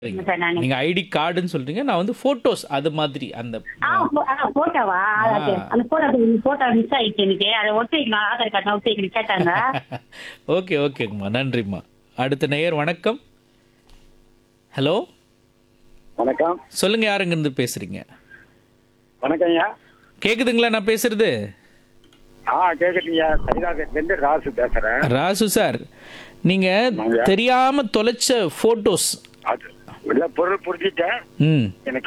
சரிங்க சார் நானு நீங்க ஐடி கார்டுன்னு சொல்றீங்க நான் வந்து போட்டோஸ் அது மாதிரி அந்த ஆ போ- ஆ, போட்டோவா அது ஆ. அந்த போட்டோ போட்டோ மிஸ் ஆயிடுச்சு எனக்கு அதை ஒட்டி வைக்கணும் ஆதார் கார்டு ஒட்டி வைக்கணும் கேட்டாங்க ஓகே ஓகேங்கம்மா நன்றிம்மா அடுத்த நேயர் வணக்கம் ஹலோ வணக்கம் சொல்லுங்க யாருங்க இருந்து பேசுறீங்க வணக்கம் ஐயா கேக்குதுங்களா நான் பேசுறது ஆ கேக்குறீங்க சைதாபேட்லேருந்து ராசு பேசுறேன் ராசு சார் நீங்க தெரியாம தொலைச்ச போட்டோஸ் அது இல்ல பொருள் புரிஞ்சுட்டேன் ம் எனக்கு